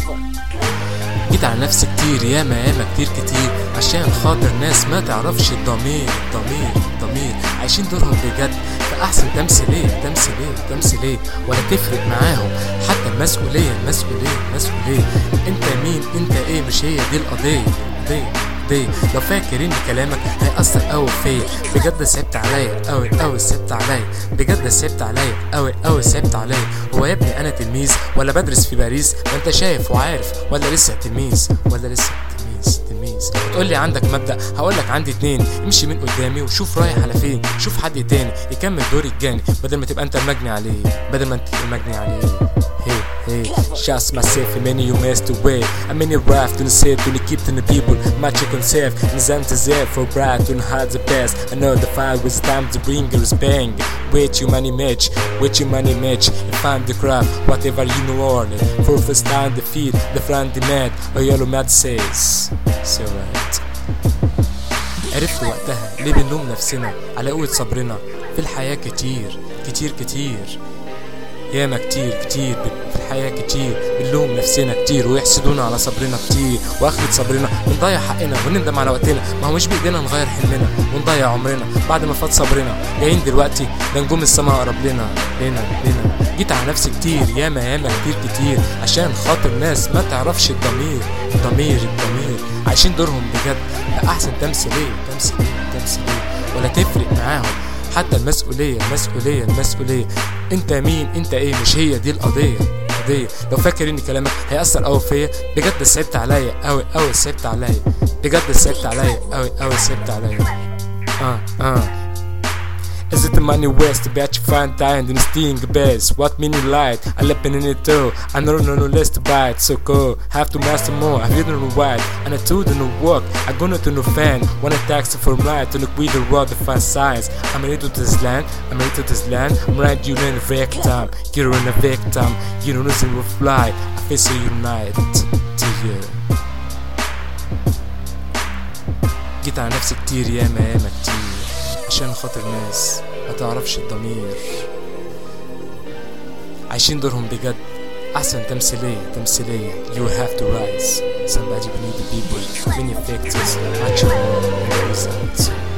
جيت على نفسي كتير ياما ياما كتير كتير عشان خاطر ناس ما تعرفش الضمير الضمير الضمير عايشين دورهم بجد فأحسن تمثيلية تمثيلية تمثيلية ولا تفرق معاهم حتى المسؤولية المسؤولية المسؤولية انت مين انت ايه مش هي دي القضية القضية دي لو فاكر ان كلامك هيأثر قوي فيا بجد صعبت عليا قوي قوي صعبت عليا بجد صعبت عليا قوي قوي صعبت عليا هو يا ابني انا تلميذ ولا بدرس في باريس ما انت شايف وعارف ولا لسه تلميذ ولا لسه تلميذ تلميذ تقول لي عندك مبدأ هقول لك عندي اتنين امشي من قدامي وشوف رايح على فين شوف حد تاني يكمل دور الجاني بدل ما تبقى انت المجني عليه بدل ما انت المجني عليه Hey, hey, shots myself in many you messed away I many raft to the set to keep to the people Much you conserve, nizam to zero for bright to hide the best I know the fire was time to bring your bang Wait your money match, wait your money match If I'm the crowd, whatever you know on it For first time defeat, the front the mad A yellow mad says So right عرفت وقتها ليه بنلوم نفسنا على قوة صبرنا في الحياة كتير كتير كتير ياما كتير كتير في الحياة كتير بنلوم نفسنا كتير ويحسدونا على صبرنا كتير واخرة صبرنا بنضيع حقنا ونندم على وقتنا ما هو مش بايدينا نغير حلمنا ونضيع عمرنا بعد ما فات صبرنا جايين دلوقتي ده نجوم السما اقرب لنا لنا لنا جيت على نفسي كتير ياما ياما كتير كتير عشان خاطر ناس ما تعرفش الضمير الضمير الضمير عايشين دورهم بجد ده احسن تمثيلية تمثيلية تمثيلية ولا تفرق معاهم حتى المسؤولية المسؤولية المسؤولية انت مين انت ايه مش هي دي القضية القضية لو فاكر ان كلامك هيأثر قوي فيا بجد صعبت عليا قوي قوي صعبت عليا بجد صعبت عليا قوي قوي صعبت عليا اه اه Is it the money west? Bet you find dying in sting best. What meaning light? I left in it too. I know no no less to buy it. So cool. Have to master more. I've hidden the white. And I told in the work. I gonna to no fan. When I taxi for light to look with the road to find signs. I'm into this land. I'm into this land. I'm right you in a victim. You're in a victim. You don't listen with fly. I feel so unite to you. جيت على نفسي كتير ياما ياما كتير عشان خاطر ناس ما تعرفش الضمير عايشين دورهم بجد أحسن تمثيلية تمثيلية You have to rise Somebody believe the people Many factors Action and results